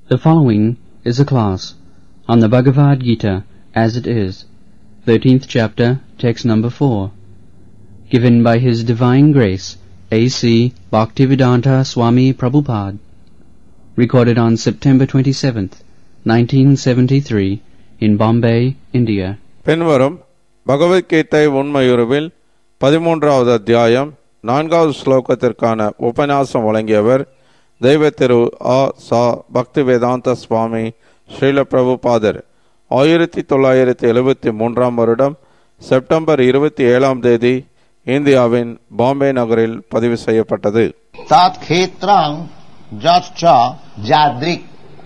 The following is a class on the Bhagavad Gita as it is, 13th chapter, text number 4, given by His Divine Grace A.C. Bhaktivedanta Swami Prabhupada, recorded on September 27th, 1973, in Bombay, India. பின்வரும் பகவத்கீதை உண்மையுருவில் பதிமூன்றாவது அத்தியாயம் நான்காவது ஸ்லோகத்திற்கான உபன்யாசம் வழங்கியவர் தெய்வ திரு ஆ சா பக்தி வேதாந்த சுவாமி ஸ்ரீல பிரபுபாதர் ஆயிரத்தி தொள்ளாயிரத்தி எழுபத்தி மூன்றாம் வருடம் செப்டம்பர் இருபத்தி ஏழாம் தேதி இந்தியாவின் பாம்பே நகரில் பதிவு செய்யப்பட்டது तत्क्षेत्रं जश्च जादृक्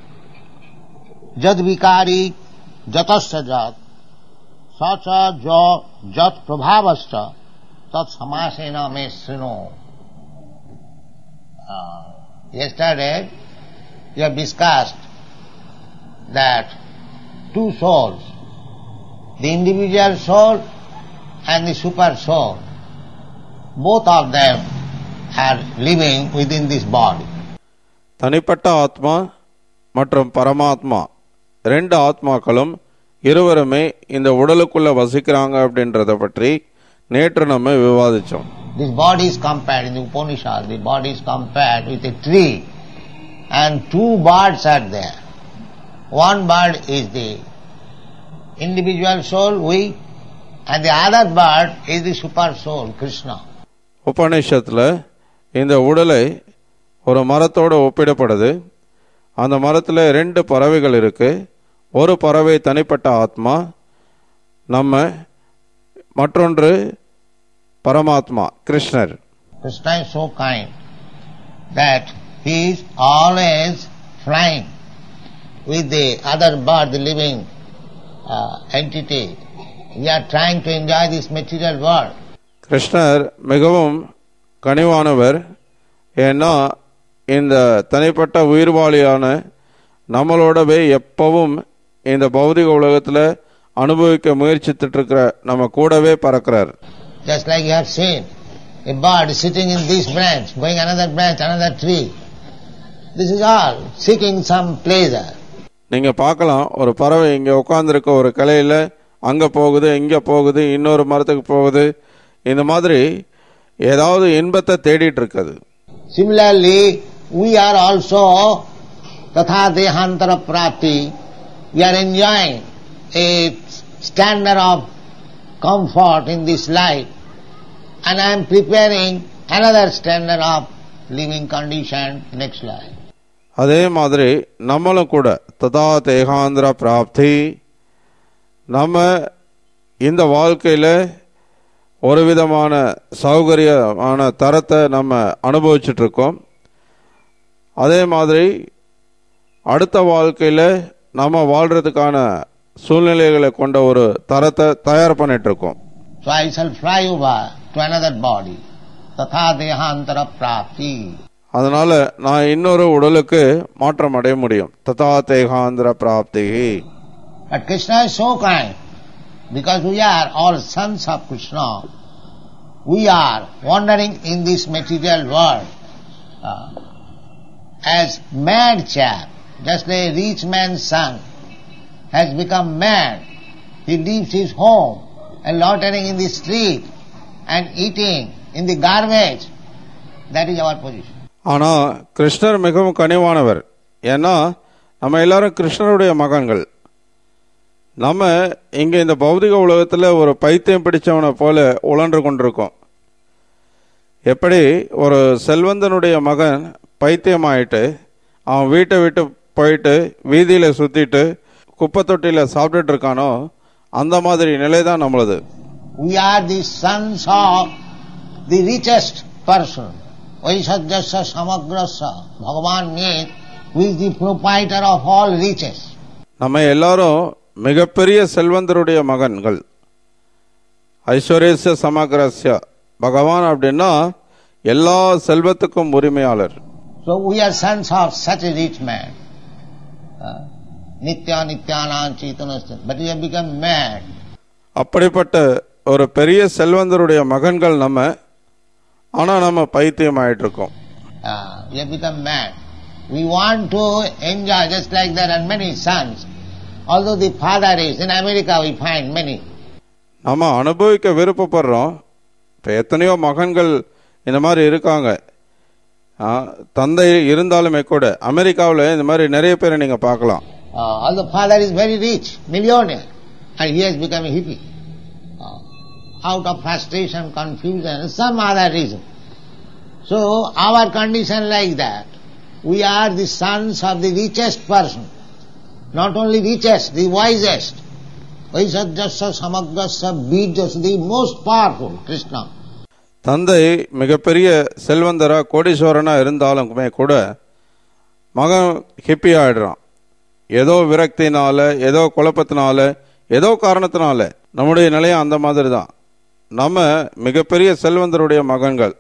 जद्विकारी जतश्च जत् स च ज जत् प्रभावश्च तत्समासेन मे शृणु Uh, yesterday we have discussed that two souls, the individual soul and the super soul, both of them are living within this body. தனிப்பட்ட ஆத்மா மற்றும் பரமாத்மா ரெண்டு ஆத்மாக்களும் இருவருமே இந்த உடலுக்குள்ள வசிக்கிறாங்க அப்படின்றத பற்றி நேற்று நம்ம விவாதிச்சோம் This body is compared in the Upanishad, the body is compared with a tree and two birds are there. One bird is the individual soul, we, and the other bird is the super soul, Krishna. உபநிஷத்தில் இந்த உடலை ஒரு மரத்தோடு ஒப்பிடப்படுது அந்த மரத்தில் ரெண்டு பறவைகள் இருக்கு ஒரு பறவை தனிப்பட்ட ஆத்மா நம்ம மற்றொன்று பரமாத்மா கிருஷ்ணர் Krishna is so kind that he is always flying with the other bird, the living uh, entity. We are trying to enjoy this material world. கிருஷ்ணர் மிகவும் கனிவானவர் ஏன்னா இந்த தனிப்பட்ட உயிர்வாளியான நம்மளோடவே எப்பவும் இந்த பௌதிக உலகத்தில் அனுபவிக்க முயற்சித்துட்டு இருக்கிற நம்ம கூடவே பறக்கிறார் Just like you have seen a bird sitting in this branch, going another branch, another tree. This is all seeking some pleasure. நீங்க பார்க்கலாம் ஒரு பறவை இங்க உட்கார்ந்துருக்க ஒரு கிளையில அங்க போகுது இங்க போகுது இன்னொரு மரத்துக்கு போகுது இந்த மாதிரி ஏதாவது இன்பத்தை தேடிட்டு இருக்குது Similarly, we are also tatha dehantara prati. We are enjoying a standard of comfort in this life and I am preparing another standard of living condition next life. அதே மாதிரி நம்மளும் கூட ததா தேகாந்திர பிராப்தி நம்ம இந்த வாழ்க்கையில ஒரு விதமான சௌகரியமான தரத்தை நம்ம அனுபவிச்சுட்டு இருக்கோம் அதே மாதிரி அடுத்த வாழ்க்கையில நம்ம வாழ்றதுக்கான சூழ்நிலைகளை கொண்ட ஒரு தரத்தை தயார் பண்ணிட்டு இருக்கோம் So I shall fly over to another body. Tatha dehantara prapti. அதனால நான் இன்னொரு உடலுக்கு மாற்றம் அடைய முடியும் ததா தேகாந்திர பிராப்தி But Krishna is so kind. Because we are all sons of Krishna, we are wandering in this material world uh, as mad chap, just like a rich man's son has become mad. He leaves his home and loitering in the street and eating in the garbage. That is our position. ஆனா கிருஷ்ணர் மிகவும் கனிவானவர் ஏன்னா நம்ம எல்லாரும் கிருஷ்ணருடைய மகன்கள் நம்ம இங்க இந்த பௌதிக உலகத்துல ஒரு பைத்தியம் பிடிச்சவனை போல உழன்று கொண்டிருக்கோம் எப்படி ஒரு செல்வந்தனுடைய மகன் பைத்தியமாயிட்டு அவன் வீட்டை விட்டு போயிட்டு வீதியில சுத்திட்டு குப்பை தொட்டியில சாப்பிட்டுட்டு இருக்கானோ அந்த மாதிரி நிலை தான் நம்மளது We are the sons of the richest person. Vaisajyasya samagrasya. Bhagavan means who is the proprietor of all riches. நம்ம எல்லாரும் மிகப்பெரிய செல்வந்தருடைய மகன்கள் ஐஸ்வர்யச சமகரஸ்ய பகவான் அப்படின்னா எல்லா செல்வத்துக்கும் உரிமையாளர் So we are sons of such a rich man. Uh, Nitya Nityanam Chaitanasya. But we have become mad. அப்படிப்பட்ட ஒரு பெரிய செல்வந்தருடைய மகன்கள் நம்ம ஆனா நம்ம பைத்தியம் ஆயிட்டு இருக்கோம் Uh, we have become mad. We want to enjoy just like there are many sons. Although the father is, in America we find many. நம்ம அனுபவிக்க விருப்பப்படுறோம் இப்போ எத்தனையோ மகன்கள் இந்த மாதிரி இருக்காங்க ஆ, தந்தை இருந்தாலுமே கூட அமெரிக்காவில் இந்த மாதிரி நிறைய பேரை நீங்கள் பார்க்கலாம் Uh, although father is very rich, millionaire, and he has become a hippie. Uh, out of frustration, confusion, some other reason. So our condition like that, we are the sons of the richest person. Not only richest, the wisest. Vaisajasya samagrasya bijasya, the most powerful, Krishna. தந்தை மிகப்பெரிய செல்வந்தரா கோடீஸ்வரனா இருந்தாலுமே கூட மகன் hippie ஆயிடுறான் ஏதோ விரக்தினால ஏதோ குழப்பத்தினால ஏதோ காரணத்தினால நம்முடைய நிலையம் அந்த மாதிரி தான் நம்ம மிகப்பெரிய செல்வந்தருடைய மகன்கள்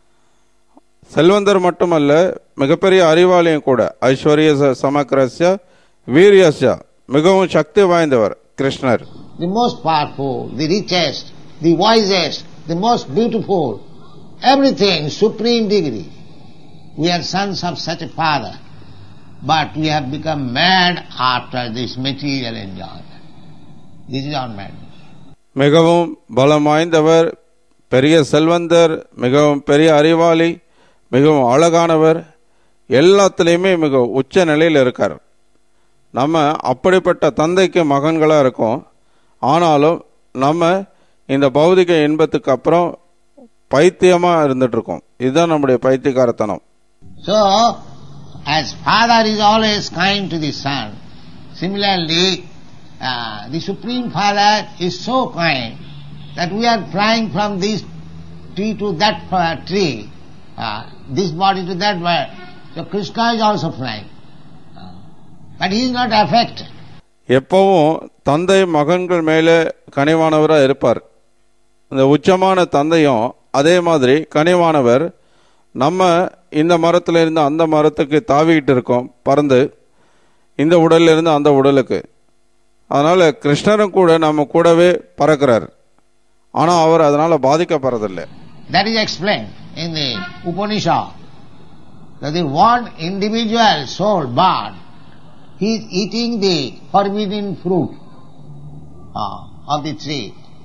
செல்வந்தர் மட்டுமல்ல மிகப்பெரிய அறிவாளியும் கூட ஐஸ்வர்ய ச- சமக்கரஸ்ய வீரியஸ்ய மிகவும் சக்தி வாய்ந்தவர் கிருஷ்ணர் the most powerful, the richest, the wisest, the most beautiful, everything, supreme degree. We are sons of such a father, but we have become mad after this material enjoyment. This is our madness. மிகவும் பலம் வாய்ந்தவர் பெரிய செல்வந்தர் மிகவும் பெரிய அறிவாளி மிகவும் அழகானவர் எல்லாத்துலேயுமே மிக உச்ச நிலையில் இருக்கார் நம்ம அப்படிப்பட்ட தந்தைக்கு மகன்களாக இருக்கோம் ஆனாலும் நம்ம இந்த பௌதிக இன்பத்துக்கு அப்புறம் பைத்தியமாக இருந்துட்டு இருக்கோம் இதுதான் நம்முடைய பைத்தியக்காரத்தனம் So, as father is always kind to the son, similarly, uh, the Supreme Father is so kind that we are flying from this tree to that uh, tree, uh, this body to that body. So Krishna is also flying. Uh, but he is not affected. எப்பவும் தந்தை மகன்கள் மேலே கனிவானவராக இருப்பார் இந்த உச்சமான தந்தையும் அதே மாதிரி கனிவானவர் நம்ம இந்த மரத்துல இருந்து அந்த மரத்துக்கு தாவிக்கிட்டு இருக்கோம் பறந்து இந்த உடல்ல இருந்து அந்த உடலுக்கு அதனால கிருஷ்ணரும் கூட நம்ம கூடவே பறக்கிறார் ஆனா அவர் அதனால பாதிக்கப்படுறதில்லை That is explained in the Upanishad. That the one individual soul bird, he is eating the forbidden fruit uh, of the tree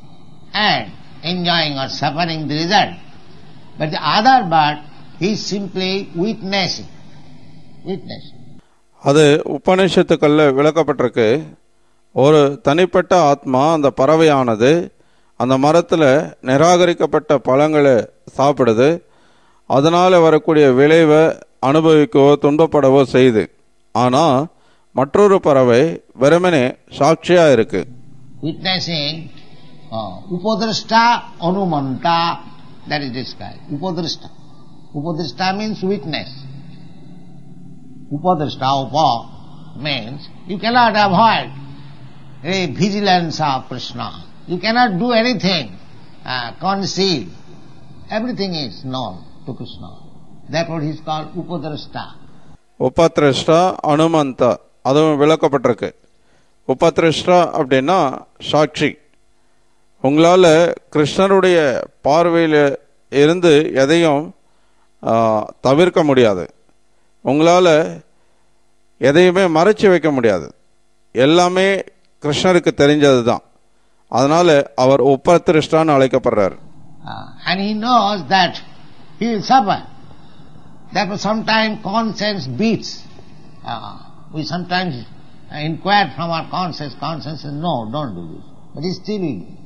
and enjoying or suffering the result. But the other bird, he is simply witnessing. Witnessing. அது உபநிஷத்துக்கள்ல விளக்கப்பட்டிருக்கு ஒரு தனிப்பட்ட ஆத்மா அந்த பறவையானது அந்த மரத்தில் நிராகரிக்கப்பட்ட பழங்களை சாப்பிடுது அதனால் வரக்கூடிய விளைவை அனுபவிக்கவோ துன்பப்படவோ செய்யுது ஆனால் மற்றொரு பறவை வெறுமனே சாட்சியாக இருக்கு Witnessing uh, upadrashta anumanta, that is described. Upadrashta. Upadrashta means witness. Upadrashta, upa means you cannot avoid a vigilance of Krishna. You cannot do anything uh, concealed. Everything is known to Krishna. Therefore he is called Upadrashta. உபத்ரிஷ்டா அனுமந்தா அதுவும் விளக்கப்பட்டிருக்கு உபத்ரிஷ்டா அப்படின்னா சாட்சி உங்களால் கிருஷ்ணருடைய பார்வையில் இருந்து எதையும் ஆ, தவிர்க்க முடியாது உங்களால் எதையுமே மறைச்சு வைக்க முடியாது எல்லாமே கிருஷ்ணருக்கு தெரிஞ்சது தான் அதனால அவர் உபத்ரிஷ்டான்னு அழைக்கப்படுறார் Uh, and he knows that he will suffer. Therefore sometimes conscience beats. Uh, we sometimes inquire from our conscience, conscience says, no, don't do this. But he still will do.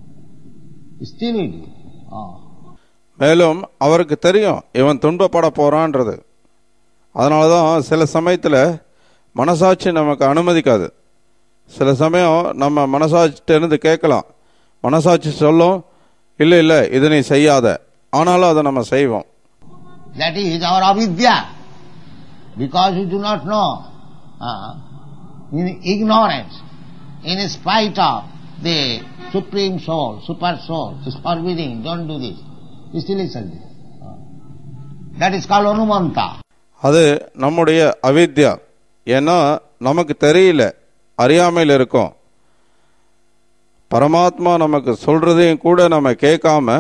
He still will do. Oh. மேலும் அவருக்கு தெரியும் இவன் துன்பப்பட போறான்றது அதனால தான் சில சமயத்தில் மனசாட்சி நமக்கு அனுமதிக்காது சில சமயம் நம்ம மனசாட்சிட்ட இருந்து கேட்கலாம் மனசாட்சி சொல்லும் இல்லை இல்லை இது நீ செய்யாத ஆனாலும் அதை நம்ம செய்வோம் That is our avidya. Because we do not know, uh, in ignorance, in spite of the supreme soul, super soul, is forbidding, don't do this. We still listen to it. Uh, That is called Anumanta. அது நம்முடைய அவித்யா ஏன்னா நமக்கு தெரியல அறியாமையில் இருக்கோம் பரமாத்மா நமக்கு சொல்றதையும் கூட நம்ம கேட்காம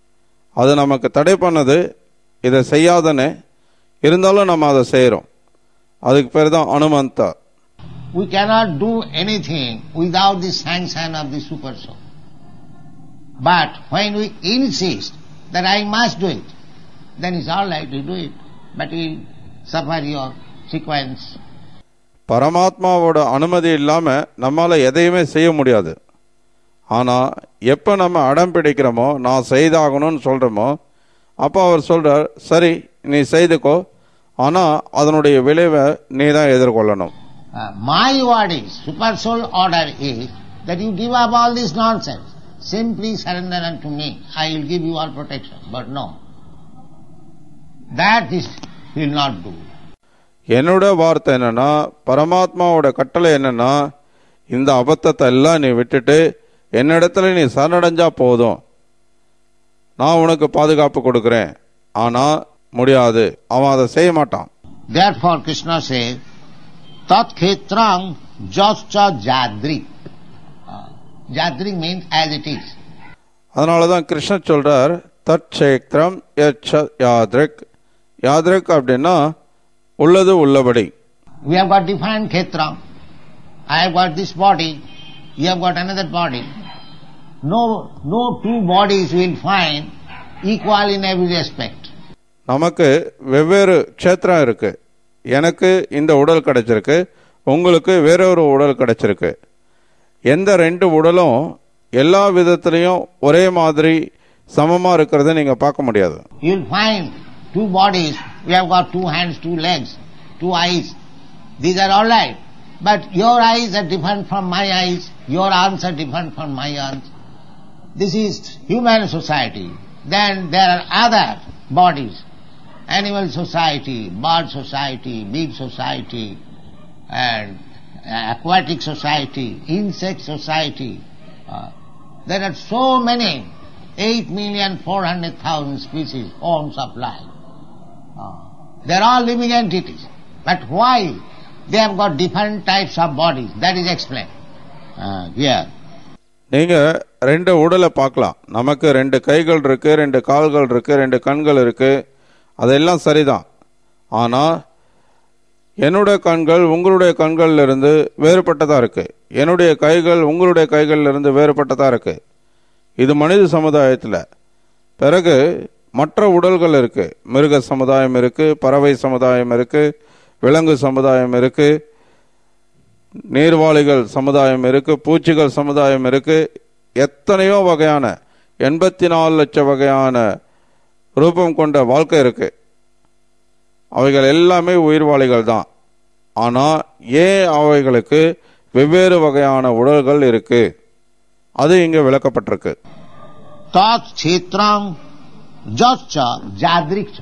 அது நமக்கு தடை பண்ணது இதை செய்யாதன்னு இருந்தாலும் நம்ம அதை செய்கிறோம் அதுக்கு பேர் தான் அனுமந்தா We cannot do anything without the sanction of the super soul. But when we insist that I must do it, then it's all right to do it, but you'll suffer your sequence. பரமாத்மாவோட அனுமதி இல்லாம நம்மால எதையுமே செய்ய முடியாது ஆனா எப்ப நம்ம அடம் பிடிக்கிறோமோ நான் செய்தாகணும்னு சொல்றோமோ அப்போ அவர் சொல்றார் சரி நீ செய்துக்கோ ஆனா அதனுடைய விளைவை நீ தான் எதிர்கொள்ளணும் Uh, my word is, super soul order is, that you give up all this nonsense. Simply surrender unto me. I will give you all protection. But no. That is will not do. என்னோட வார்த்தை என்னன்னா பரமாத்மாவோட கட்டளை என்னன்னா இந்த அபத்தத்தை எல்லாம் நீ விட்டுட்டு என்னிடத்துல நீ சரணடைஞ்சா போதும் நான் உனக்கு பாதுகாப்பு கொடுக்கிறேன் ஆனா முடியாது அவன் அதை செய்ய மாட்டான் Therefore Krishna says, Tat khetrang jascha jadri. Uh, jadri means as it is. அதனாலதான் கிருஷ்ணர் சொல்றார் தற்சேத்திரம் யச்ச யாத்ரிக் யாத்ரிக் அப்படின்னா உள்ளது உள்ளபடி We have got different khetram. I have got this body, you have got another body. No, no two bodies will find equal in every respect. நமக்கு வெவ்வேறு க்ஷேத்திரம் இருக்கு எனக்கு இந்த உடல் கிடைச்சிருக்கு உங்களுக்கு வேறொரு உடல் கிடைச்சிருக்கு எந்த ரெண்டு உடலும் எல்லா விதத்திலையும் ஒரே மாதிரி சமமா இருக்கிறத நீங்க பார்க்க முடியாது You'll find two bodies, we have got two hands, two legs, two eyes. These are all right. But your eyes are different from my eyes, your arms are different from my arms. This is human society. Then there are other bodies. Animal society, bird society, bee society, and aquatic society, insect society. Uh, there are so many, 8,400,000 species, forms of life. Uh, they are all living entities. But why they have got different types of bodies? That is explained uh, here. நீங்க ரெண்டு உடலை பார்க்கலாம் நமக்கு ரெண்டு கைகள் இருக்கு ரெண்டு கால்கள் இருக்கு ரெண்டு கண்கள் இருக்கு அதெல்லாம் சரிதான் ஆனா என்னுடைய கண்கள் உங்களுடைய கண்கள்ல இருந்து வேறுபட்டதா இருக்கு என்னுடைய கைகள் உங்களுடைய கைகள்ல இருந்து வேறுபட்டதா இருக்கு இது மனித சமுதாயத்துல பிறகு மற்ற உடல்கள் இருக்கு மிருக சமுதாயம் இருக்கு பறவை சமுதாயம் இருக்கு விலங்கு சமுதாயம் இருக்கு நீர்வாழிகள் சமுதாயம் இருக்கு பூச்சிகள் சமுதாயம் இருக்கு எத்தனையோ வகையான எண்பத்தி நாலு லட்சம் வகையான ரூபம் கொண்ட வாழ்க்கை இருக்கு அவைகள் எல்லாமே உயிர்வாளிகள் தான் ஆனா ஏன் அவைகளுக்கு வெவ்வேறு வகையான உடல்கள் இருக்கு அது இங்க விளக்கப்பட்டிருக்கு Tat kshetram jascha jadriksha.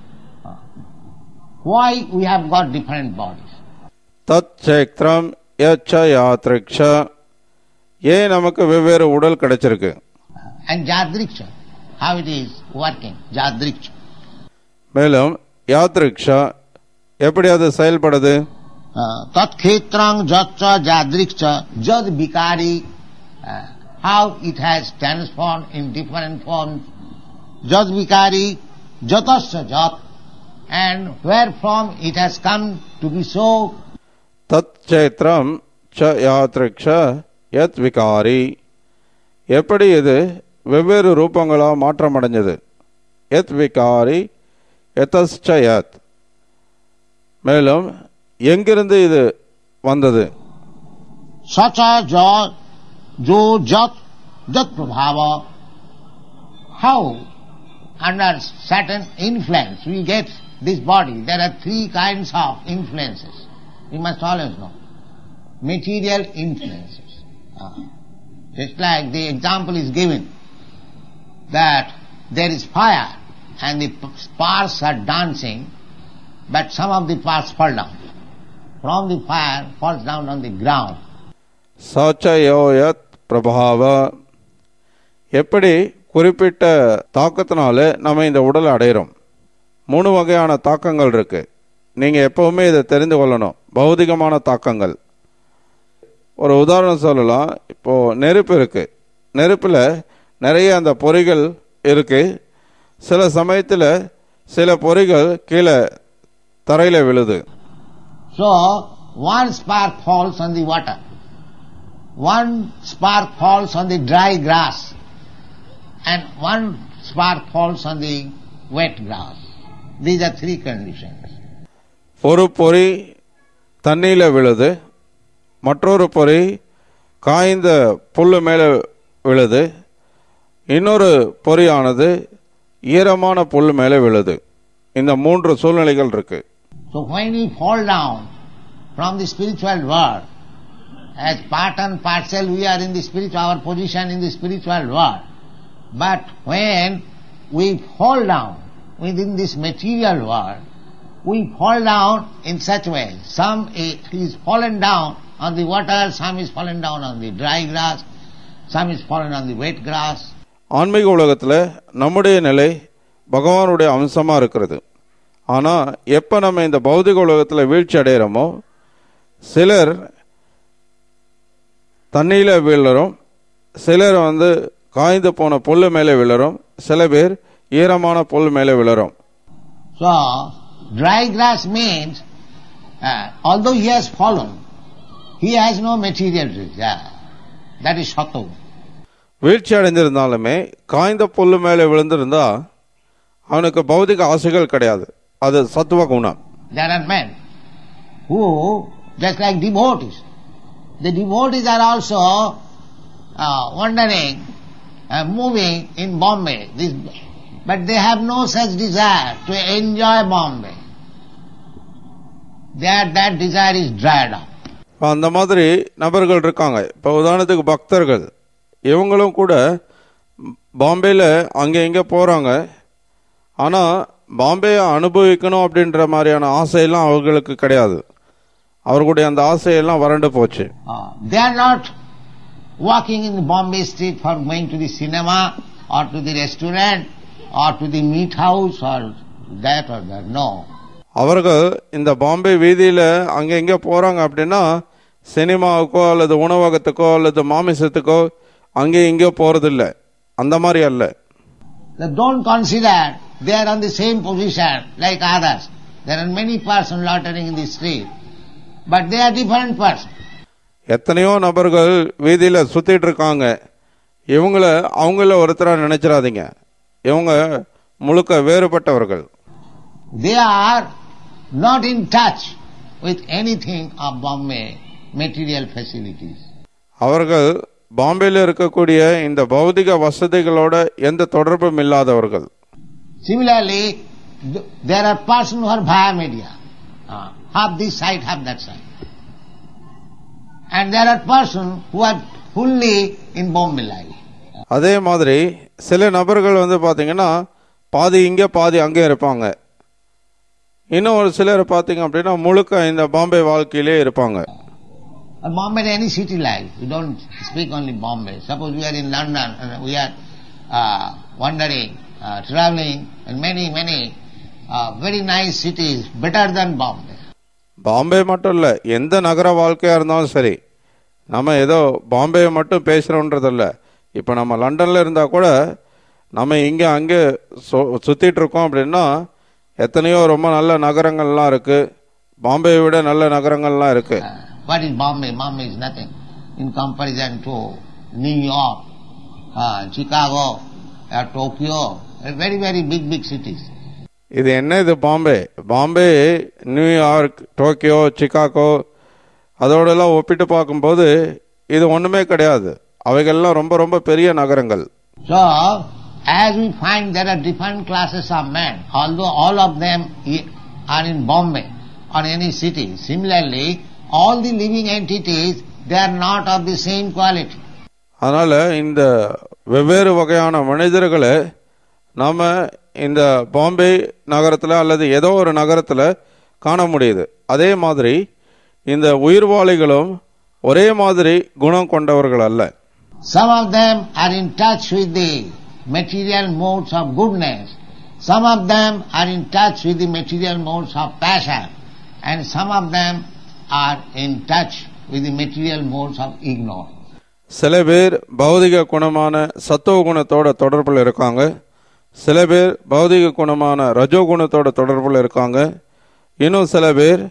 Why we have got different bodies? தத் சேக்திரம் யச்ச யாத்ரிக்ஷ ஏன் நமக்கு வெவ்வேறு உடல் கிடைச்சிருக்கு And jadriksha, how it is working, jadriksha. மேலும் யாத்ரிக்ஷா எப்படி அது செயல்படுது Tat khetrang jascha jadriksha jad vikari. uh, How it has transformed in different forms. Jad vikari, jatasya jat. And wherefrom it has come to be so தத் சேத்திரம் ச யாத்ரிக்ஷ யத் விகாரி எப்படி இது வெவ்வேறு ரூபங்களா மாற்றமடைஞ்சது யத் விகாரி யதஸ்ச யத் மேலும் எங்கிருந்து இது வந்தது sacha ja jo jat jat prabhava. How under certain influence we get this body. There are three kinds of influences. We must always know. Material influences. Ah. Just like the example is given that there is fire and the p- sparks are dancing, but some of the sparks fall down. From the fire falls down on the ground. சச்சயோயத் பிரபாவ எப்படி குறிப்பிட்ட தாக்கத்தினால நம்ம இந்த உடலை அடையிறோம் மூணு வகையான தாக்கங்கள் இருக்கு நீங்க எப்பவுமே இதை தெரிந்து கொள்ளணும் பௌதிகமான தாக்கங்கள் ஒரு உதாரணம் சொல்லலாம் இப்போ நெருப்பு இருக்கு நெருப்புல நிறைய அந்த பொறிகள் இருக்கு சில சமயத்துல சில பொறிகள் கீழே தரையில விழுது So, one spark falls on the water, one spark falls on the dry grass, and one spark falls on the wet grass. These are three conditions. ஒரு பொறி தண்ணியில் விழுது மற்றொரு பொறி காய்ந்த புல் மேலே விழுது இன்னொரு பொறியானது ஈரமான புல் மேலே விழுது இந்த மூன்று சூழ்நிலைகள் இருக்கு So when we fall down from the spiritual world, as part and parcel we are in the spiritual, our position in the spiritual world. But when we fall down within this material world, we fall down in such way. Some i- is fallen down on the water, some is fallen down on the dry grass, some is fallen on the wet grass. ஆன்மீக உலகத்தில் நம்முடைய நிலை பகவானுடைய அம்சமாக இருக்கிறது ஆனால் எப்போ நம்ம இந்த பௌதிக உலகத்தில் வீழ்ச்சி அடைகிறோமோ சிலர் தண்ணியில் விழுறோம் சிலர் வந்து காய்ந்து போன புல் மேலே விழுறோம் சில பேர் ஈரமான புல் மேலே விழுறோம் So, dry grass means, uh, although he has fallen, he has no material desire. That is sattva. வீழ்ச்சி அடைந்திருந்தாலுமே காய்ந்த புல் மேலே விழுந்திருந்தா அவனுக்கு பௌதிக ஆசைகள் கிடையாது அது சத்துவ குணம் There are men who, just like devotees, the devotees are also uh, wandering, uh, moving in Bombay, this, but they have no such desire to enjoy Bombay. That, that desire is dried up. இப்ப அந்த மாதிரி நபர்கள் இருக்காங்க இப்போ உதாரணத்துக்கு பக்தர்கள் இவங்களும் கூட பாம்பேயில் அங்கே இங்கே போகிறாங்க ஆனால் பாம்பேயை அனுபவிக்கணும் அப்படின்ற மாதிரியான ஆசையெல்லாம் அவர்களுக்கு கிடையாது அவர்களுடைய அந்த ஆசையெல்லாம் வறண்டு போச்சு Uh, they are not walking in the Bombay street for going to the cinema or to the restaurant or to the meat house or that or that. No. அவர்கள் இந்த பாம்பே வீதியில் அங்கே இங்கே போகிறாங்க அப்படின்னா சினிமாவுக்கோ அல்லது உணவகத்துக்கோ அல்லது மாமிசத்துக்கோ அங்கே இங்கே போகிறதில்ல அந்த மாதிரி அல்ல They don't consider they are on the same position like others. There are many persons loitering in the street, but they are different persons. எத்தனையோ நபர்கள் வீதியில் சுத்திட்டு இருக்காங்க இவங்கள அவங்கள ஒருத்தரா நினைச்சிடாதீங்க இவங்க முழுக்க வேறுபட்டவர்கள் They are not in touch with anything of Bombay material facilities. அவர்கள் பாம்பேல இருக்கக்கூடிய இந்த பௌதிக வசதிகளோட எந்த தொடர்பும் இல்லாதவர்கள் Similarly, th- there are persons who are via media. Uh, half this side, half that side. And there are persons who are fully in Bombay life. அதே மாதிரி சில நபர்கள் வந்து பாத்தீங்கன்னா பாதி இங்க பாதி அங்கே இருப்பாங்க இன்னும் ஒரு சிலர் பாத்தீங்க அப்படின்னா முழுக்க இந்த பாம்பே வாழ்க்கையிலே இருப்பாங்க And Bombay is any city life. We don't speak only Bombay. Suppose we are in London and we are uh, wandering, uh, traveling in many, many uh, very nice cities, better than Bombay. Bombay மட்டும் இல்லை எந்த நகர வாழ்க்கையாக இருந்தாலும் சரி நம்ம ஏதோ பாம்பேயை மட்டும் பேசுகிறோன்றதில்ல இப்போ நம்ம லண்டனில் இருந்தால் கூட நம்ம இங்கே அங்கே சு சுற்றிட்டு இருக்கோம் அப்படின்னா எத்தனையோ ரொம்ப நல்ல நகரங்கள்லாம் இருக்குது பாம்பேயை விட நல்ல நகரங்கள்லாம் இருக்குது Uh, what is Bombay? Bombay is nothing in comparison to New York, uh, Chicago, uh, Tokyo, uh, very, very big, big cities. இது என்ன இது Bombay Bombay New York Tokyo Chicago அதோடெல்லாம் ஒப்பிட்டு பார்க்கும்போது இது ஒன்றுமே கிடையாது அவைகள்லாம் ரொம்ப ரொம்ப பெரிய நகரங்கள் So, as we find there are different classes of men, although all of them i- are in Bombay or any city, similarly, all the living entities, they are not of the same quality. அதனால இந்த வெவ்வேறு வகையான மனிதர்களை நாம இந்த பாம்பே நகரத்தில் அல்லது ஏதோ ஒரு நகரத்தில் காண முடியுது அதே மாதிரி இந்த உயிர்வாளிகளும் ஒரே மாதிரி குணம் கொண்டவர்கள் அல்ல Some of them are in touch with the material modes of goodness. Some of them are in touch with the material modes of passion. And some of them are in touch with the material modes of ignorance. சில பேர் பௌதிக குணமான சத்துவ குணத்தோட தொடர்பில் இருக்காங்க சில பேர் பௌதிக குணமான ரஜோ குணத்தோட தொடர்பில் இருக்காங்க இன்னும் சில பேர்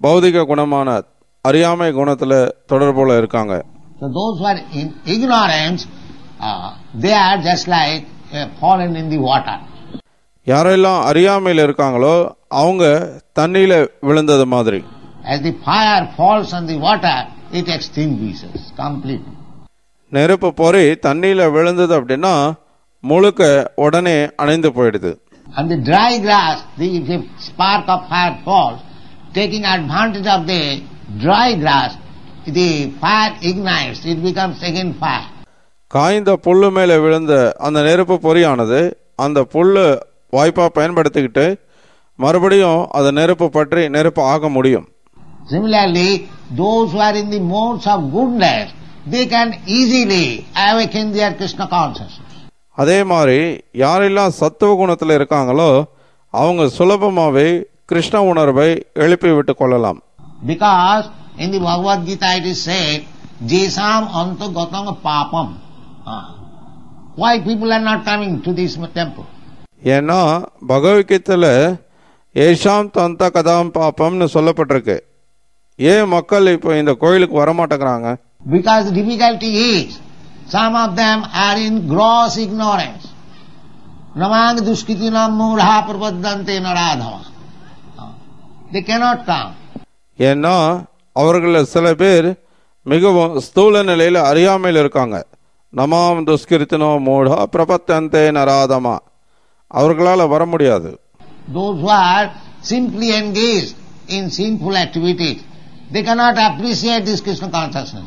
பௌதிக குணமான அறியாமை குணத்துல தொடர்புல இருக்காங்க So those who are in ignorance, uh, they are just like uh, fallen in the water. யாரெல்லாம் அறியாமையில் இருக்காங்களோ அவங்க தண்ணியில விழுந்தது மாதிரி As the fire falls on the water, it extinguishes completely. நெருப்பு பொறி தண்ணியில விழுந்தது அப்படின்னா முழுக்க உடனே அணைந்து போயிடுது On the dry grass, the, if a spark of fire falls, taking advantage of the dry grass, the fire ignites, it becomes again fire. காய்ந்த புல்லு மேல விழுந்த அந்த நெருப்பு பொறியானது அந்த புல்லு வாய்ப்பா பயன்படுத்திக்கிட்டு மறுபடியும் அது நெருப்பு பற்றி நெருப்பு ஆக முடியும் Similarly, those who are in the modes of goodness, they can easily awaken their Krishna consciousness. அதே மாதிரி யாரெல்லாம் சத்துவ குணத்தில் இருக்காங்களோ அவங்க சுலபமாவே கிருஷ்ண உணர்வை எழுப்பி விட்டு கொள்ளலாம் Because in the Bhagavad Gita it is said, Jesam antagatam papam. Ah. Why people are not coming to this temple? ஏன்னா பகவத்கீதையில ஏஷாம் தந்த கதாம் பாப்பம்னு சொல்லப்பட்டிருக்கு ஏன் மக்கள் இப்போ இந்த கோயிலுக்கு வரமாட்டேங்கிறாங்க Because the difficulty is, some of them are in gross ignorance. Namang duskitinam mudha prabhaddante naradhava. Ah. They cannot come. ஏன்னா அவர்களில் சில பேர் மிகவும் ஸ்தூல நிலையில் அறியாமையில் இருக்காங்க நமாம் துஷ்கிருத்தினோ மூடா பிரபத்தந்தே நராதமா அவர்களால் வர முடியாது Those who are simply engaged in sinful activities, they cannot appreciate this Krishna consciousness.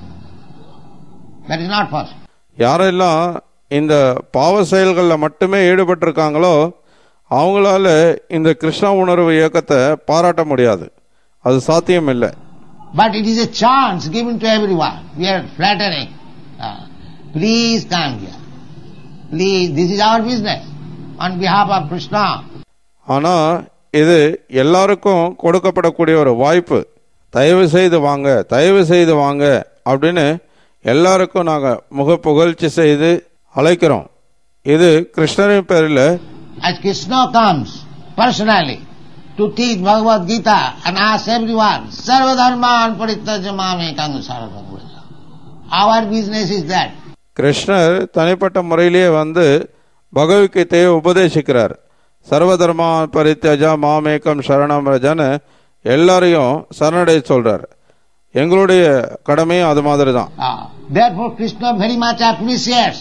That is not possible. யாரெல்லாம் இந்த பாவ செயல்களில் மட்டுமே ஈடுபட்டிருக்காங்களோ அவங்களால இந்த கிருஷ்ண உணர்வு இயக்கத்தை பாராட்ட முடியாது அது சாத்தியம் இல்லை But it is a chance given to everyone. We are flattering. Ah, please come here. Please, this is our business on behalf of Krishna. ஆனா இது எல்லாருக்கும் கொடுக்கப்படக்கூடிய ஒரு வாய்ப்பு தயவு செய்து வாங்க தயவு செய்து வாங்க அப்படின்னு எல்லாருக்கும் நாங்க முக புகழ்ச்சி செய்து அழைக்கிறோம் இது கிருஷ்ணரின் பேரில் As Krishna comes personally to teach Bhagavad Gita and ask everyone, Sarvadharman parityajya mamekam saradham vraja." Our business is that. கிருஷ்ணர் தனிப்பட்ட முறையிலேயே வந்து பகவத்கீதையை உபதேசிக்கிறார் சர்வதர்மா பரித்தஜா மாமேக்கம் சரணம் ரஜன்னு எல்லாரையும் சரணடை சொல்றார் எங்களுடைய கடமையும் அது மாதிரி தான் Ah, therefore Krishna very much appreciates.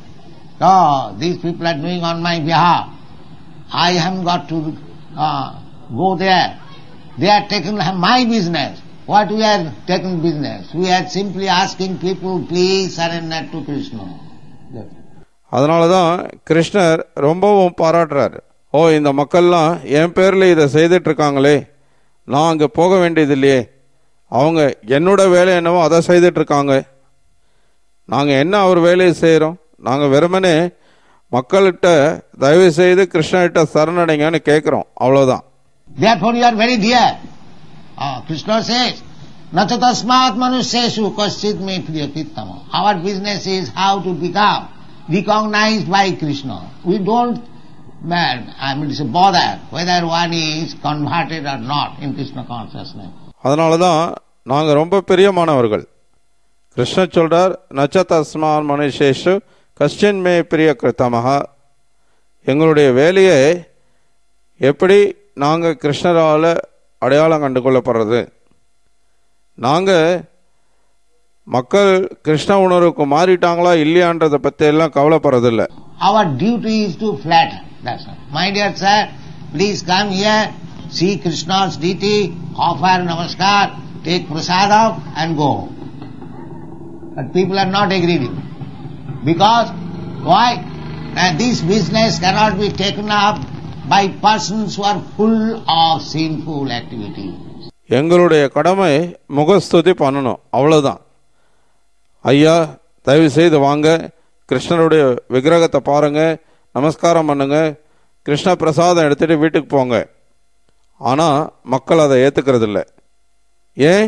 Oh, these people are doing on my behalf. I haven't got to uh, go there. They are taking my business. What we are taking business? We are simply asking people, please surrender to Krishna. அதனால தான் கிருஷ்ணர் ரொம்பவும் பாராட்டுறார் ஓ இந்த மக்கள்லாம் என் பேர்ல இதை செய்துட்டு இருக்காங்களே நான் அங்கே போக வேண்டியது இல்லையே அவங்க என்னோட வேலை என்னவோ அதை செய்துட்டு இருக்காங்க நாங்கள் என்ன அவர் வேலையை செய்கிறோம் நாங்கள் வெறுமனே மக்கள்கிட்ட தயவு செய்து கிருஷ்ணர்கிட்ட சரணடைங்கன்னு கேட்குறோம் அவ்வளோதான் Therefore you are very dear. Ah, Krishna says, Nacha tasmat manusyeshu kaschit me priyakrittama. Our business is how to become recognized by Krishna. We don't, man, I mean, it's a bother whether one is converted or not in Krishna consciousness. அதனால தான் நாங்கள் ரொம்ப பிரியமானவர்கள் கிருஷ்ணர் சொல்றார் நச்ச தஸ்மான் மனுஷேஷு கஷ்டின் மே பிரிய கிருத்தமஹா எங்களுடைய வேலையை எப்படி நாங்கள் கிருஷ்ணரால் அடையாளம் கண்டு கொள்ளப்படுறது நாங்கள் மக்கள் கிருஷ்ண உணர்வுக்கு மாறிட்டாங்களா இல்லையான்றதை பற்றி எல்லாம் கவலைப்படுறதில்ல Our duty is to flatter. That's all. My dear sir, please come here, see Krishna's deity, offer namaskar, take prasadam and go. But people are not agreeing. Because, why? Uh, this business cannot be taken up by persons who are full of sinful activities. எங்களுடைய கடமை முகஸ்துதி பண்ணணும் அவ்வளவுதான் ஐயா தயவு செய்து வாங்க கிருஷ்ணருடைய விக்கிரகத்தை பாருங்க நமஸ்காரம் பண்ணுங்க கிருஷ்ண பிரசாதம் எடுத்துட்டு வீட்டுக்கு போங்க ஆனா மக்கள் அதை ஏத்துக்கிறது இல்லை ஏன்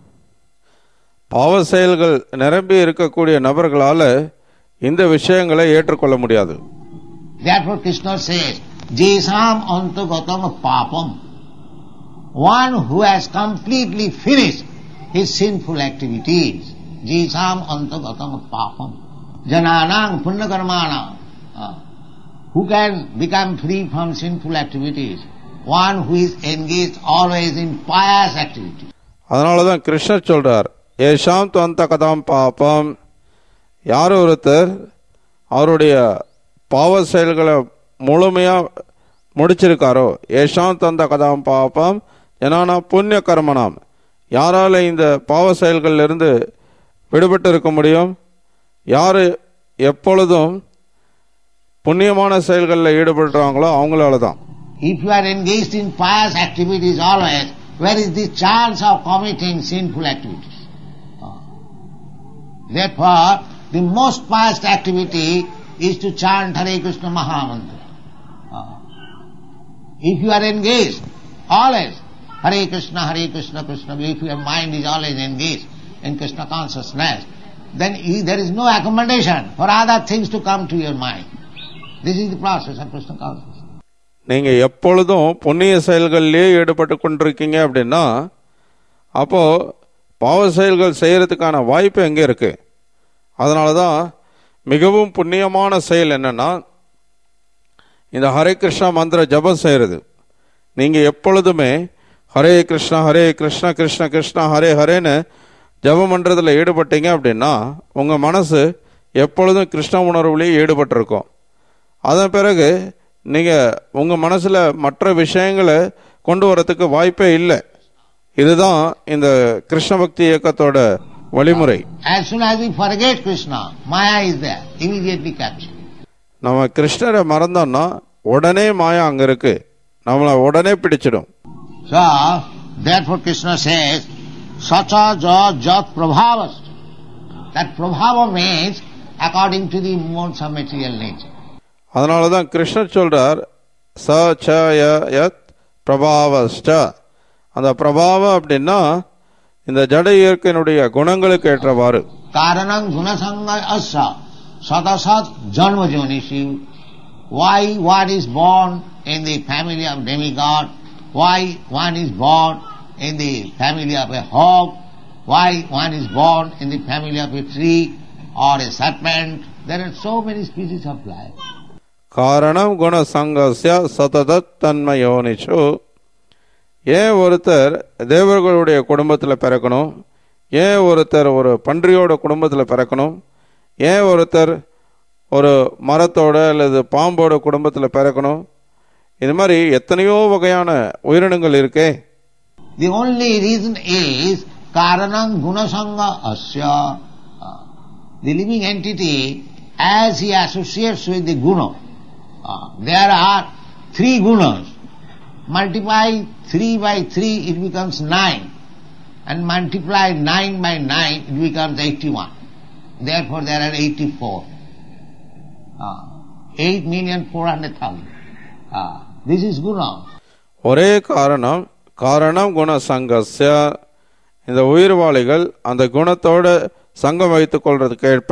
பாவ செயல்கள் நிரம்பி இருக்கக்கூடிய நபர்களால இந்த விஷயங்களை ஏற்றுக்கொள்ள முடியாது Therefore Krishna says, Jesam antagatam papam. one who has completely finished his sinful activities. Jisam antagatam papam. Jananang punnakarmana. Uh, who can become free from sinful activities? One who is engaged always in pious activities. அதனால தான் கிருஷ்ணர் சொல்றார் ஏஷாம் துவந்த கதாம் பாப்பம் யார் ஒருத்தர் அவருடைய பாவ செயல்களை முழுமையாக முடிச்சிருக்காரோ ஏஷாம் தந்த கதாம் பாப்பம் எனானா புண்ணிய கர்மனாம் யாரால இந்த பாவ செயல்களிலிருந்து விடுபட்டு இருக்க முடியும் யார் எப்பொழுதும் புண்ணியமான செயல்களில் ஈடுபடுறாங்களோ அவங்களால தான் If you are engaged in pious activities always, where is the chance of committing sinful activities? Ah. Therefore, the most pious activity is to chant Hare Krishna Mahamantra. Ah. If you are engaged always, Hare Krishna, Hare Krishna, Krishna, if your mind is always engaged in Krishna consciousness, then you- there is no accommodation for other things to come to your mind. This is the process of Krishna consciousness. நீங்க எப்பொழுதும் புண்ணிய செயல்கள்லயே ஈடுபட்டு கொண்டிருக்கீங்க அப்படின்னா அப்போ பாவ செயல்கள் செய்யறதுக்கான வாய்ப்பு எங்க இருக்கு அதனால தான் மிகவும் புண்ணியமான செயல் என்னன்னா இந்த ஹரே கிருஷ்ணா மந்திர ஜபம் செய்யறது நீங்க எப்பொழுதுமே ஹரே கிருஷ்ணா ஹரே கிருஷ்ணா கிருஷ்ண கிருஷ்ணா ஹரே ஹரேன்னு ஜபம் பண்றதுல ஈடுபட்டீங்க அப்படின்னா உங்க மனசு எப்பொழுதும் கிருஷ்ண உணர்வுலேயே ஈடுபட்டிருக்கும் அதன் பிறகு நீங்க உங்க மனசுல மற்ற விஷயங்களை கொண்டு வரதுக்கு வாய்ப்பே இல்லை இதுதான் இந்த கிருஷ்ண பக்தி இயக்கத்தோட வழிமுறை As soon as we forget Krishna, Maya is there, immediately captured. நம்ம கிருஷ்ணரை மறந்தோம்னா உடனே மாயா அங்க இருக்கு நம்மளை உடனே பிடிச்சிடும் So, therefore Krishna says, Sacha ja jat prabhavas. That prabhava means according to the modes of material nature. அதனால தான் கிருஷ்ணர் சொல்றார் ச ச ய யத் பிரபாவஸ்ட அந்த பிரபாவம் அப்படின்னா இந்த ஜட இயற்கையினுடைய குணங்களுக்கு ஏற்றவாறு Karanam gunasanga asya satasat janma jonishi. Why one is born in the family of demigod? Why one is born in the family of a hog? Why one is born in the family of a tree or a serpent? There are so many species of life. காரணம் குண சங்கஸ்ய சததத் தன்மயோனிஷு ஏன் ஒருத்தர் தேவர்களுடைய குடும்பத்தில் பிறக்கணும் ஏன் ஒருத்தர் ஒரு பன்றியோட குடும்பத்தில் பிறக்கணும் ஏன் ஒருத்தர் ஒரு மரத்தோட அல்லது பாம்போட குடும்பத்தில் பிறக்கணும் இது மாதிரி எத்தனையோ வகையான உயிரினங்கள் இருக்கே The only reason is karanam gunasanga asya. Uh, The living entity, as he associates with the guna, uh, there are three gunas. Multiply three by three, it becomes nine. And multiply nine by nine, it becomes eighty-one. Therefore there are eighty-four. Uh, Eight million four hundred thousand. Uh, This is guna. ஒரே காரணம் காரணம் குண சங்கஸ்ய இந்த உயிர்வாளிகள் அந்த குணத்தோட சங்கம் வைத்துக் கொள்றதுக்கு ஏற்ப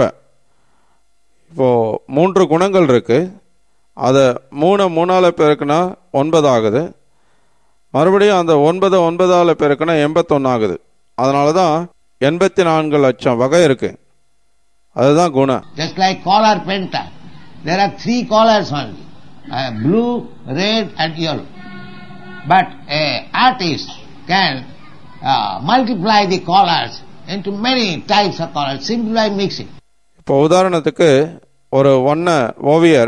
இப்போ மூன்று குணங்கள் இருக்கு அதை மூணு மூணால பெருக்குனா ஒன்பது ஆகுது மறுபடியும் அந்த ஒன்பது ஒன்பதால பெருக்குனா எண்பத்தொன்னு ஆகுது அதனால தான் எண்பத்தி நான்கு லட்சம் வகை இருக்கு அதுதான் குணம் Just like color painter, there are three colors only, uh, blue, red and yellow. But a artist can uh, multiply the colors into many types of colors simply by mixing. இப்போ உதாரணத்துக்கு ஒரு வண்ண ஓவியர்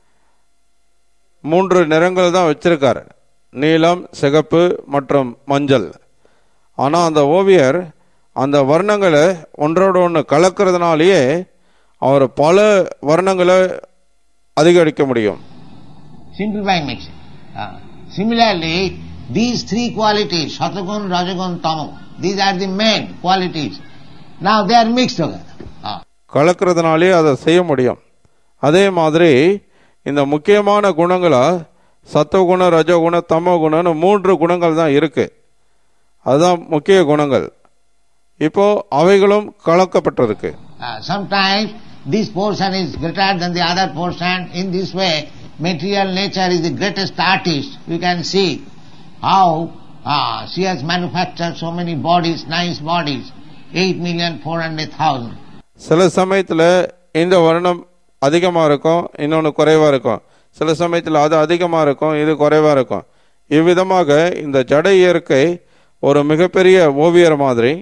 மூன்று நிறங்கள் தான் வச்சிருக்காரு நீலம் சிகப்பு மற்றும் மஞ்சள் ஆனால் அந்த ஓவியர் அந்த வர்ணங்களை ஒன்றோட ஒன்று கலக்கிறதுனாலேயே அவர் பல வர்ணங்களை அதிகரிக்க முடியும் Simply by mixing. Uh, similarly, these three qualities, Satagun, Rajagun, Tamagun, these are the main qualities. Now they are mixed together. Uh, கலக்கிறதுனாலே அதை செய்ய முடியும் அதே மாதிரி இந்த முக்கியமான குணங்களா சத்துவகுண ரஜகுண தமோகுணம்னு மூன்று குணங்கள் தான் இருக்கு அதுதான் முக்கிய குணங்கள் இப்போ அவைகளும் கலக்கப்பட்டிருக்கு Uh, sometimes this portion is greater than the other portion. In this way, material nature is the greatest artist. You can see how Ah, she has manufactured so many bodies, nice bodies, eight million four hundred thousand. சில சமயத்தில் இந்த வருணம் அதிகமாக இருக்கும் இன்னொன்று குறைவாக இருக்கும் சில சமயத்தில் அது அதிகமாக இருக்கும் இது குறைவாக இருக்கும் இவ்விதமாக இந்த ஜட இயற்கை ஒரு மிகப்பெரிய ஓவியர் மாதிரி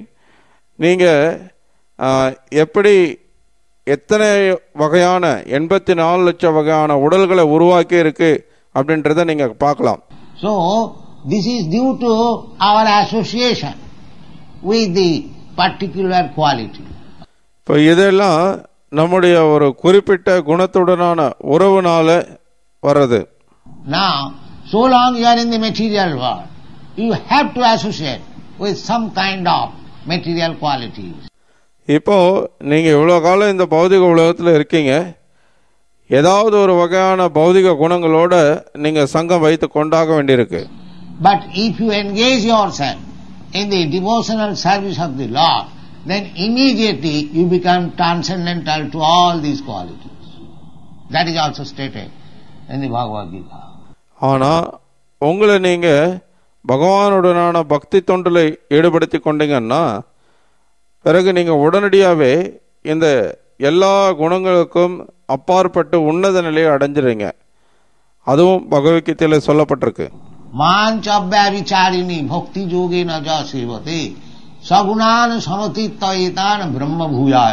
நீங்கள் எப்படி எத்தனை வகையான எண்பத்தி நாலு லட்சம் வகையான உடல்களை உருவாக்கி இருக்கு அப்படின்றத நீங்கள் பார்க்கலாம் So, this is due to our association with the particular quality. இப்போ இதெல்லாம் நம்முடைய ஒரு குறிப்பிட்ட குணத்துடனான உறவுனால வர்றது Now, so long you are in the material world, you have to associate with some kind of material qualities. இப்போ நீங்க இவ்வளோ காலம் இந்த பௌதிக உலகத்தில் இருக்கீங்க ஏதாவது ஒரு வகையான பௌதிக குணங்களோட நீங்க சங்கம் வைத்து கொண்டாக வேண்டியிருக்கு But if you engage yourself in the devotional service of the Lord, then immediately you become transcendental to all these qualities. That is also stated in the Bhagavad Gita. ஆனா உங்களை நீங்க பகவானுடனான பக்தி தொண்டில் ஈடுபடுத்தி கொண்டீங்கன்னா பிறகு நீங்க உடனடியாவே இந்த எல்லா குணங்களுக்கும் அப்பாற்பட்டு உன்னத நிலையை அடைஞ்சிடுறீங்க அதுவும் பகவத்கீதையில சொல்லப்பட்டிருக்கு मांचव्याचारिणी भक्ति योगे न जा सेवते सगुणान समतीतान ब्रह्म भूयाय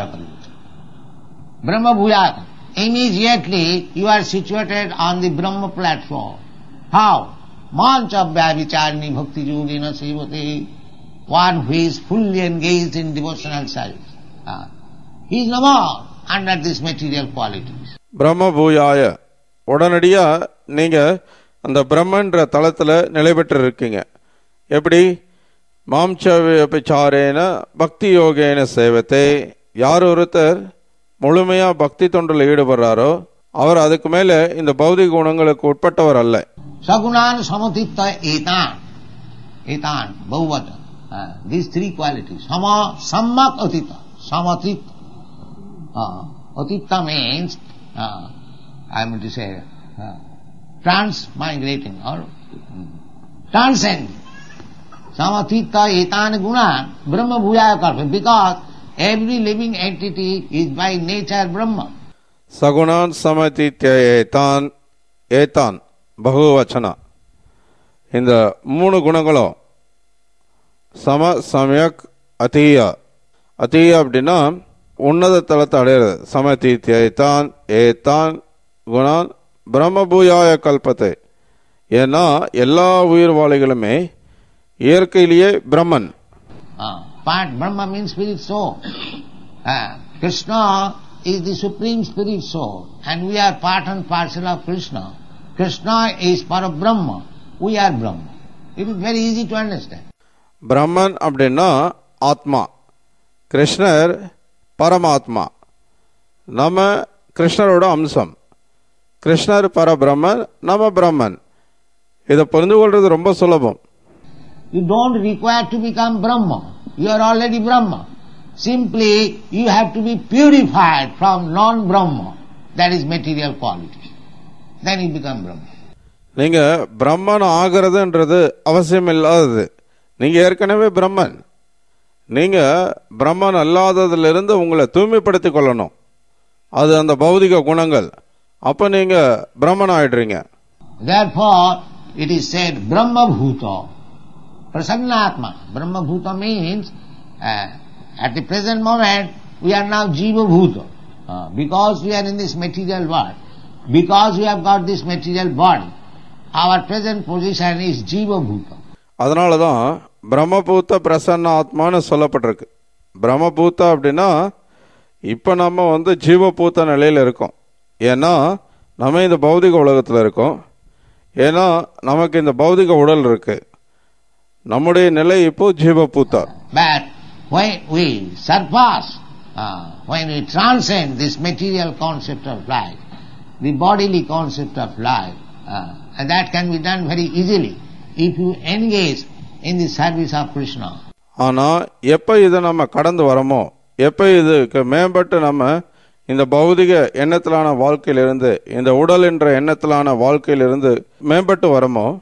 ब्रह्म भूयाय immediately you are situated on the brahma platform how मांचव्याचारिणी भक्ति योगे न सेवते one who is fully engaged in devotional service Ah. he is no more under these material qualities பிரம்ம பூயாய உடனடியா நீங்க அந்த பிரம்மன்ற தளத்துல நிலை பெற்று இருக்கீங்க எப்படி மாம்சவிசாரேன பக்தி யோகேன சேவத்தை யார் ஒருத்தர் முழுமையா பக்தி தொண்டில் ஈடுபடுறாரோ அவர் அதுக்கு மேல இந்த பௌதிக குணங்களுக்கு உட்பட்டவர் அல்ல Sagunan samatitya etan. Etan, Bhuvata. Uh, these three qualities. Sama, sammak atita. Samatit. Uh, atita means, uh, I am to say, uh, transmigrating or mm, transcend. Samatitya etan guna Brahma bhuyaya karpa because every living entity is by nature Brahma. சகுணான் சமதித்ய ஏதான் ஏதான் பகுவச்சனா இந்த மூணு குணங்களும் சம சமயக் அதீய அதீய அப்படின்னா உன்னத தளத்தை அடையிறது சமதித்ய ஏதான் ஏதான் குணான் பிரம்மபூயாய கல்பத்தை ஏன்னா எல்லா உயிர்வாளிகளுமே இயற்கையிலேயே பிரம்மன் Uh, part Brahma means spirit soul. Uh, Krishna is the supreme spirit soul and we are part and parcel of Krishna. Krishna is para Brahma. We are Brahma. It is very easy to understand. பிரம்மன் அப்படின்னா ஆத்மா கிருஷ்ணர் பரமாத்மா நம்ம கிருஷ்ணரோட அம்சம் கிருஷ்ணர் பரபிரம்மன் நம்ம பிரம்மன் இதை புரிந்து கொள்றது ரொம்ப சுலபம் You don't require to become Brahma. You are already Brahma. Simply you have to be purified from non-Brahma. That is material quality. Then you become Brahma. நீங்க பிரம்மன் ஆகிறதுன்றது அவசியம் இல்லாதது நீங்க ஏற்கனவே பிரம்மன் நீங்க பிரம்மன் அல்லாததிலிருந்து உங்களை தூய்மைப்படுத்திக் கொள்ளணும் அது அந்த பௌதிக குணங்கள் அப்ப நீங்க பிரம்மன் ஆயிடுறீங்க Therefore, it is said Brahma Bhuta. Prasannatma. Brahma Bhuta means uh, at the present moment we are now Jiva Bhuta. Uh, because we are in this material world. Because we have got this material body. Our present position is Jiva Bhuta. அதனால தான் பிரம்மபூத்த பிரசன்ன ஆத்மான்னு சொல்லப்பட்டிருக்கு பிரம்மபூத்த அப்படின்னா இப்போ நம்ம வந்து ஜீவபூத்த நிலையில் இருக்கோம் ஏன்னா நம்ம இந்த பௌதிக உலகத்தில் இருக்கோம் ஏன்னா நமக்கு இந்த பௌதிக உடல் இருக்கு நம்முடைய நிலை இப்போ ஜீவபூத்தா But when we surpass, uh, when we transcend this material concept of life, the bodily concept of life, uh, and that can be done very easily if you engage in the service of Krishna. ஆனால் எப்போ இதை நம்ம கடந்து வரோமோ எப்போ இதுக்கு மேம்பட்டு நம்ம இந்த பௌதிக எண்ணத்திலான வாழ்க்கையிலிருந்து இந்த உடல் என்ற எண்ணத்திலான வாழ்க்கையிலிருந்து மேம்பட்டு வரோமோ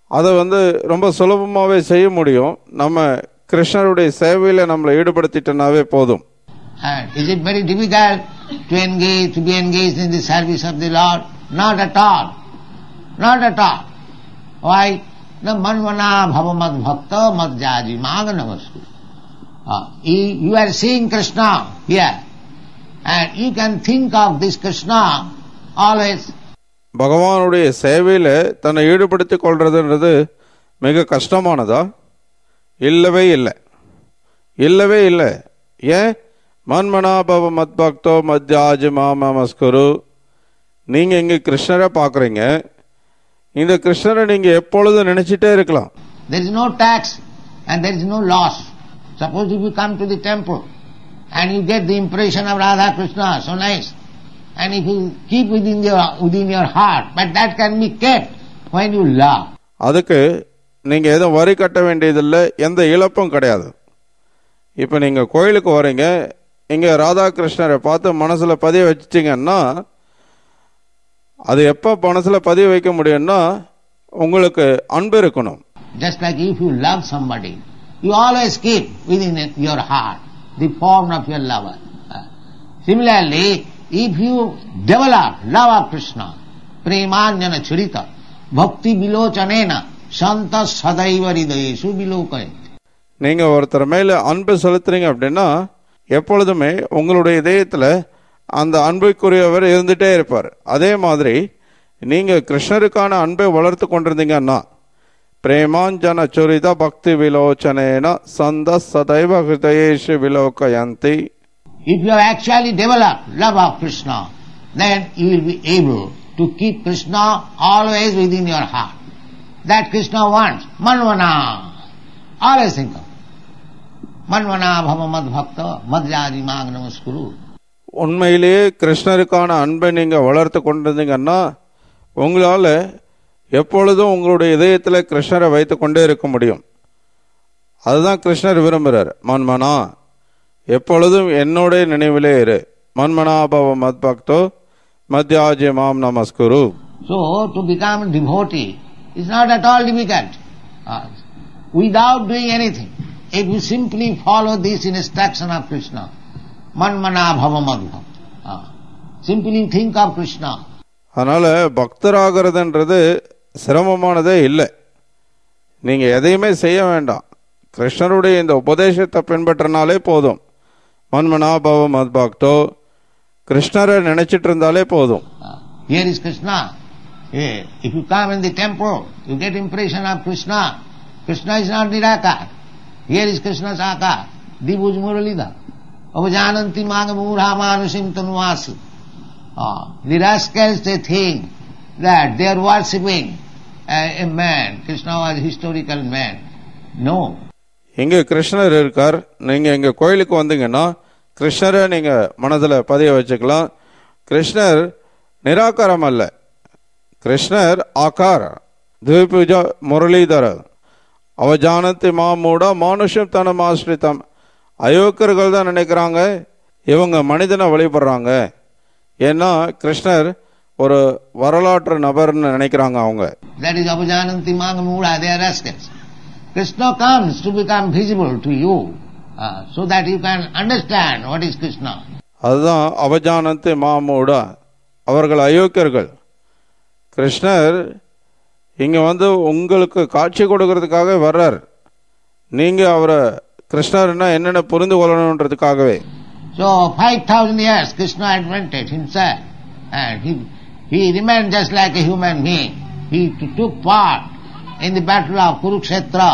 அதை வந்து ரொம்ப சுலபமாகவே செய்ய முடியும் நம்ம கிருஷ்ணருடைய சேவையில் நம்மளை ஈடுபடுத்திட்டனாவே போதும் And is it very difficult to engage, to be engaged in the service of the Lord? Not at all. Not at all. Why? The manvana bhavamad bhakta mad jaji maga namastu. Uh, you, you are seeing Krishna here. And you can think of this Krishna always. பகவானுடைய சேவையில் தன்னை ஈடுபடுத்திக் கொள்றதுன்றது மிக கஷ்டமானதா இல்லவே இல்லை இல்லவே இல்லை ஏன் மன்மனாபவ மத்பக்தோ மத்யாஜ் மாமஸ்குரு நீங்கள் இங்கே கிருஷ்ணரை பார்க்குறீங்க இந்த கிருஷ்ணரை நீங்கள் எப்பொழுதும் நினச்சிட்டே இருக்கலாம் There is no tax and there is no loss. Suppose if you come to the temple and you get the impression of Radha Krishna, so nice, and if you keep within your within your heart, but that can be kept when you love. அதுக்கு நீங்கள் எதுவும் வரி கட்ட வேண்டியதில்லை எந்த இழப்பும் கிடையாது இப்போ நீங்கள் கோயிலுக்கு வரீங்க இங்கே ராதாகிருஷ்ணரை பார்த்து மனசில் பதிய வச்சிட்டிங்கன்னா அது எப்போ மனசில் பதிய வைக்க முடியும்னா உங்களுக்கு அன்பு இருக்கணும் Just like if you love somebody, you always keep within it your heart the form of your lover. Uh, Similarly, if you develop love of Krishna, premanyana churita, bhakti vilochanena, santa sadaiva hridayeshu vilokayati. நீங்கள் ஒருத்தர் மேலே அன்பு செலுத்துறீங்க அப்படின்னா எப்பொழுதுமே உங்களுடைய இதயத்தில் அந்த அன்புக்குரியவர் இருந்துகிட்டே இருப்பார் அதே மாதிரி நீங்கள் கிருஷ்ணருக்கான அன்பை வளர்த்து கொண்டிருந்தீங்கன்னா பிரேமாஞ்சன சுரித பக்தி விலோச்சனேன சந்த சதைவ ஹிருதயேஷு விலோகயந்தி If you have actually developed love of Krishna, then you will be able to keep Krishna always within your heart. That Krishna wants. Manvana. Always think of. Manvana bhava mad bhakta madhyadi mag namaskuru. உண்மையிலேயே கிருஷ்ணருக்கான அன்பை நீங்கள் வளர்த்து கொண்டிருந்தீங்கன்னா உங்களால் எப்பொழுதும் உங்களுடைய இதயத்தில் கிருஷ்ணரை வைத்து கொண்டே இருக்க முடியும் அதுதான் கிருஷ்ணர் விரும்புகிறார் மன்மனா எப்பொழுதும் என்னுடைய நினைவிலே இரு மன்மனா பவ மத் பக்தோ மத்யாஜி மாம் நமஸ்குரு So to become a devotee is not at all difficult. Uh, without doing anything, if you simply follow this instruction of Krishna, manmana bhava mad bhakta. Uh, simply think of Krishna. அதனால் பக்தராகிறதுன்றது சிரமமானதே இல்லை நீங்கள் எதையுமே செய்ய வேண்டாம் கிருஷ்ணருடைய இந்த உபதேசத்தை பின்பற்றினாலே போதும் மன்மனா பவ மத் பக்தோ கிருஷ்ணரை நினைச்சிட்டு இருந்தாலே போதும் Uh, here is Krishna. Eh, If you come in the temple, you get impression of Krishna. Krishna is not Nirakar. Here is Krishna Sakar. Dibuj Muralida. Avajananti Magamura Manusim Tanvasi. Uh, the rascals they think that they are worshipping a, a man. Krishna was a historical man. No. இங்கே கிருஷ்ணர் இருக்கார் நீங்கள் எங்கள் கோயிலுக்கு வந்தீங்கன்னா கிருஷ்ணரை நீங்கள் மனதில் பதிய வச்சுக்கலாம் கிருஷ்ணர் நிராகாரம் அல்ல கிருஷ்ணர் ஆகார த்விபுஜ முரளிதர அவஜானத்தி மாமூட மானுஷம் தனம் ஆசிரித்தம் அயோக்கர்கள் தான் நினைக்கிறாங்க இவங்க மனிதனை வழிபடுறாங்க ஏன்னா கிருஷ்ணர் ஒரு வரலாற்று நபர்னு நினைக்கிறாங்க அவங்க That is Avajananti Magamura, they are rascals. Krishna comes to become visible to you uh, so that you can understand what is Krishna. அதுதான் அவஜானத்து மாமூடா அவர்கள் அயோக்கியர்கள் கிருஷ்ணர் இங்கே வந்து உங்களுக்கு காட்சி கொடுக்கறதுக்காக வர்றார் நீங்கள் அவரை கிருஷ்ணர்னா என்னென்ன புரிந்து கொள்ளணுன்றதுக்காகவே So, 5,000 years Krishna advented himself and he, he remained just like a human being. He t- took part in the battle of Kurukshetra.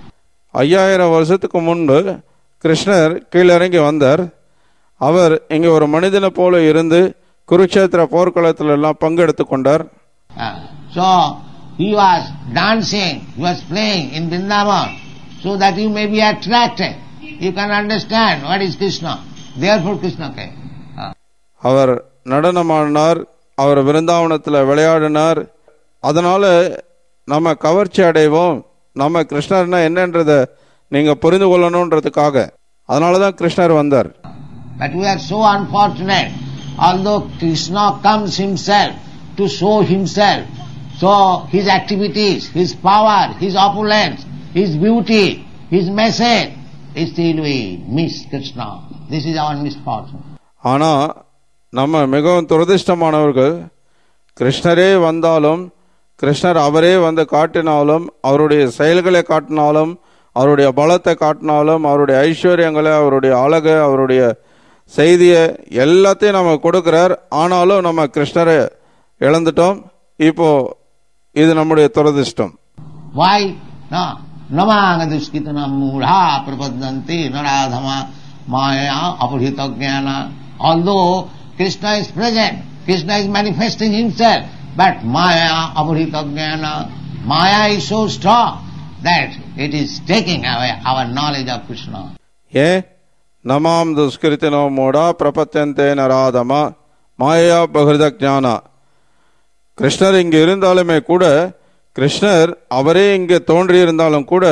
ஐயாயிரம் வருஷத்துக்கு முன்பு கிருஷ்ணர் கீழிறங்கி வந்தார் அவர் இங்கே ஒரு மனிதனை போல இருந்து குருக்ஷேத்திர போர்க்களத்துல எல்லாம் பங்கெடுத்து கொண்டார் Uh, so, he was dancing, he was playing in Vrindavan so that you may be attracted. You can understand what is Krishna. Therefore Krishna came. Uh, அவர் நடனமாடினார் அவர் விருந்தாவனத்தில் விளையாடினார் அதனால நம்ம கவர்ச்சி அடைவோம் நம்ம கிருஷ்ணர்னா என்னன்றதை நீங்க புரிந்து கொள்ளணுன்றதுக்காக அதனால தான் கிருஷ்ணர் வந்தார் But we are so unfortunate. Although Krishna comes himself to show himself, So his activities, his power, his opulence, his beauty, his message, still we miss Krishna. This is our misfortune. ஆனால் நம்ம மிகவும் துரதிர்ஷ்டமானவர்கள் கிருஷ்ணரே வந்தாலும் கிருஷ்ணர் அவரே வந்து காட்டினாலும் அவருடைய செயல்களை காட்டினாலும் அவருடைய பலத்தை காட்டினாலும் அவருடைய ஐஸ்வர்யங்களை அவருடைய அழகை அவருடைய செய்தியை எல்லாத்தையும் நம்ம கொடுக்கிறார் ஆனாலும் நம்ம கிருஷ்ணரை இழந்துட்டோம் இப்போ இது நம்முடைய துரதிர்ஷ்டம் Why? No. Namanga duskitana mudha prapadanti naradhama maya apurhita jnana. Although Krishna is present, Krishna is manifesting himself, but maya apurhita jnana. Maya is so strong that it is taking away our knowledge of Krishna. ஏன் நமாம் துஷ்கிருத்தினோ மூடா பிரபத்தியந்தே நராதமா மாயா பகிருத ஞானா கிருஷ்ணர் இங்கே இருந்தாலுமே கூட கிருஷ்ணர் அவரே இங்கே தோன்றியிருந்தாலும் கூட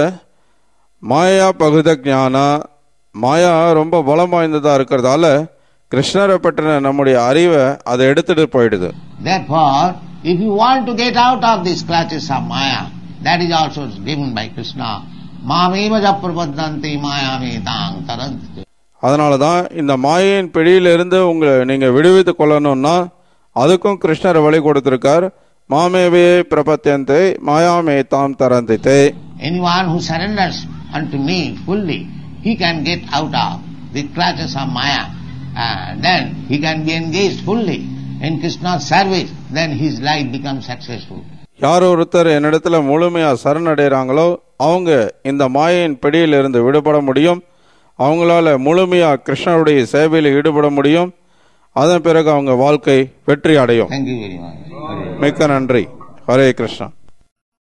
மாயா பகிருத ஞானா மாயா ரொம்ப பலம் வாய்ந்ததா இருக்கிறதால கிருஷ்ணரை பற்றின நம்முடைய அறிவை அதை எடுத்துட்டு போயிடுது Therefore, if you want to get out of these clutches of Maya, that is also given by Krishna. Mameva japrapadanti mayami tang taranti. அதனால தான் இந்த மாயையின் பிடியிலிருந்து உங்களை நீங்கள் விடுவித்து கொள்ளணும்னா அதுக்கும் கிருஷ்ணர் வழி கொடுத்திருக்கார் மாமேவே பிரபத்தியந்தை மாயாமே தாம் தரந்தித்தே Anyone who surrenders unto me fully, he can get out of the clutches of Maya. And then he can be engaged fully in Krishna's service, then his life becomes successful. யார் ஒருத்தர் என்னிடத்துல முழுமையா சரணடைகிறாங்களோ அவங்க இந்த மாயையின் பிடியிலிருந்து விடுபட முடியும் அவங்களால முழுமையா கிருஷ்ணருடைய சேவையில் ஈடுபட முடியும் அதன் பிறகு அவங்க வாழ்க்கை வெற்றி அடையும் Thank you very much. மிக்க நன்றி ஹரே கிருஷ்ணா